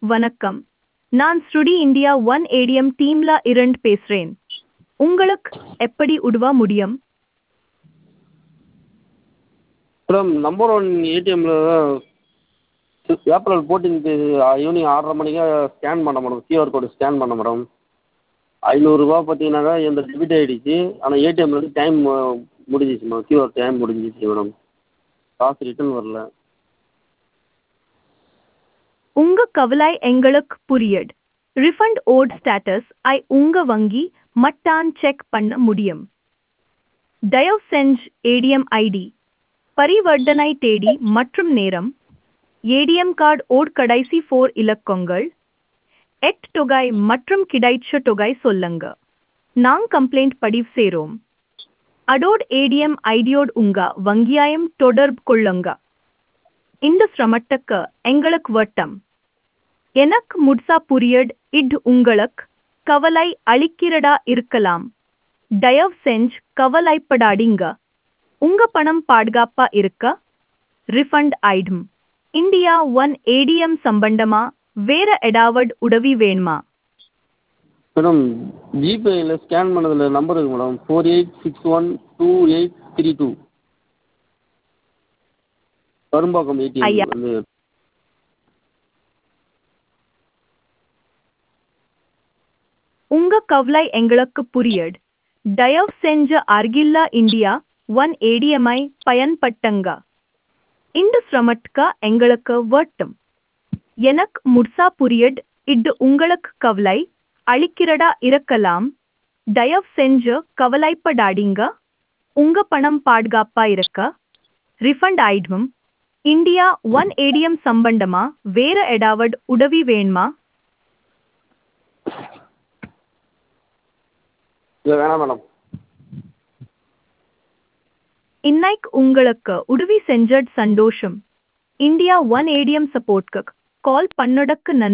வணக்கம் நான் ஸ்ருடி இந்தியா ஒன் ஏடிஎம் டீம்ல இருந்து பேசுறேன் உங்களுக்கு எப்படி உதவ முடியும் மேடம் நம்பர் ஒன் ஏடிஎம்மில் ஏப்ரல் ஃபோர்டீன்த்து ஈவினிங் ஆறரை மணிக்கு ஸ்கேன் பண்ணேன் மேடம் கியூஆர் கோடு ஸ்கேன் பண்ணேன் மேடம் ஐநூறுரூவா பார்த்தீங்கன்னாக்கா எந்த டெபிட் ஆகிடுச்சு ஆனால் ஏடிஎம்லேருந்து டைம் முடிஞ்சிச்சு மேடம் கியூஆர் டைம் முடிஞ்சிச்சு மேடம் காசு ரிட்டர்ன் வரல உங்க கவலை எங்களுக்கு புரியுது ரிஃபண்ட் ஓட் ஸ்டேட்டஸ் ஐ உங்க வங்கி மட்டான் செக் பண்ண முடியும் தயவு செஞ்சு ஏடிஎம் ஐடி பரிவர்த்தனை தேதி மற்றும் நேரம் ஏடிஎம் கார்டு ஓட் கடைசி ஃபோர் இலக்கங்கள் எட் தொகை மற்றும் கிடைச்ச தொகை சொல்லுங்க நாங் கம்ப்ளைண்ட் பதிவு செய்றோம் அடோட் ஏடிஎம் ஐடியோடு உங்க வங்கியாயம் தொடர்பு கொள்ளுங்க இந்த சிரமத்துக்கு எங்களுக்கு வட்டம் எனக்கு முட்சா புரியட் இட் உங்களுக்கு கவலை அளிக்கிறதா இருக்கலாம் தயவு செஞ்சு கவலைப்படாதீங்க உங்க பணம் பாதுகாப்பா இருக்க ரிஃபண்ட் ஆயிடும் இந்தியா ஒன் ஏடிஎம் சம்பந்தமா வேற ஏதாவது உதவி வேணுமா மேடம் ஜிபேயில் ஸ்கேன் பண்ணதில் நம்பர் இருக்குது madam four eight six one two eight three two Karumbakkam ஐயா. ஏடிஎம் வந்து உங்க கவலை எங்களுக்கு புரியுது தயவு செஞ்சு அருகில்ல இந்தியா ஒன் ஏடிஎம்ஐ பயன்பட்டங்க இந்த சிரமத்துக்கு எங்களுக்கு வட்டம் எனக்கு முட்சா புரியுது இது உங்களுக்கு கவலை அளிக்கிறதா இருக்கலாம் தயவு செஞ்சு கவலைப்படாதீங்க உங்க பணம் பாதுகாப்பா இருக்க ரிஃபண்ட் ஆயிடும் இந்தியா ஒன் ஏடிஎம் சம்பந்தமா வேற ஏதாவது உதவி வேணுமா இல்லை வேணாம் மேடம் இன்னைக்கு உங்களுக்கு உதவி செஞ்சது சந்தோஷம் இந்தியா ஒன் ஏடிஎம் சப்போர்ட்க்கு கால் பண்ணடக்கு நன்றி